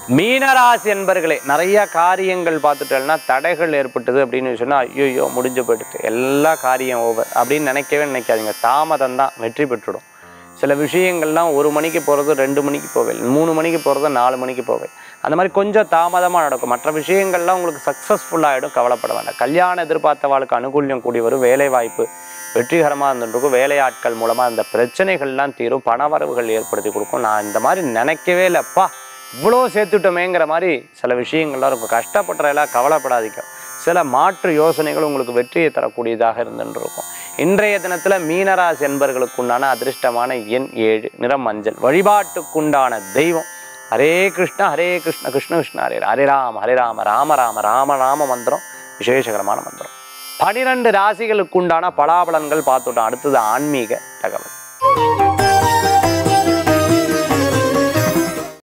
மீனராசி என்பர்களே நிறைய காரியங்கள் பார்த்துட்டோம்னா தடைகள் ஏற்பட்டது அப்படின்னு சொன்னால் ஐயோ முடிஞ்சு போயிடுது எல்லா காரியம் ஓவர் அப்படின்னு நினைக்கவே நினைக்காதீங்க தாமதம் தான் வெற்றி பெற்றுடும் சில விஷயங்கள்லாம் ஒரு மணிக்கு போகிறது ரெண்டு மணிக்கு போவேன் மூணு மணிக்கு போகிறது நாலு மணிக்கு போவேன் அந்த மாதிரி கொஞ்சம் தாமதமாக நடக்கும் மற்ற விஷயங்கள்லாம் உங்களுக்கு சக்ஸஸ்ஃபுல்லாகிடும் கவலைப்பட வேண்டாம் கல்யாணம் எதிர்பார்த்தவாளுக்கு அனுகூல்யம் கூடி வரும் வேலை வாய்ப்பு வெற்றிகரமாக இருந்துருக்கும் வேலையாட்கள் மூலமாக அந்த பிரச்சனைகள்லாம் தீரும் பணவரவுகள் ஏற்படுத்தி கொடுக்கும் நான் இந்த மாதிரி நினைக்கவே இல்லைப்பா இவ்வளோ சேர்த்துட்டோமேங்கிற மாதிரி சில விஷயங்கள்லாம் இருக்கும் கஷ்டப்படுறதெல்லாம் கவலைப்படாதீங்க சில மாற்று யோசனைகள் உங்களுக்கு வெற்றியை தரக்கூடியதாக இருந்துட்டு இருக்கும் இன்றைய தினத்தில் மீனராசி என்பர்களுக்கு உண்டான அதிர்ஷ்டமான எண் ஏழு நிறம் மஞ்சள் வழிபாட்டுக்குண்டான தெய்வம் ஹரே கிருஷ்ண ஹரே கிருஷ்ண கிருஷ்ண கிருஷ்ண ஹரே ஹரே ராம ஹரே ராம ராம ராம ராம ராம மந்திரம் விசேஷகரமான மந்திரம் பனிரெண்டு ராசிகளுக்கு உண்டான பலாபலன்கள் பார்த்துட்டோம் அடுத்தது ஆன்மீக தகவல்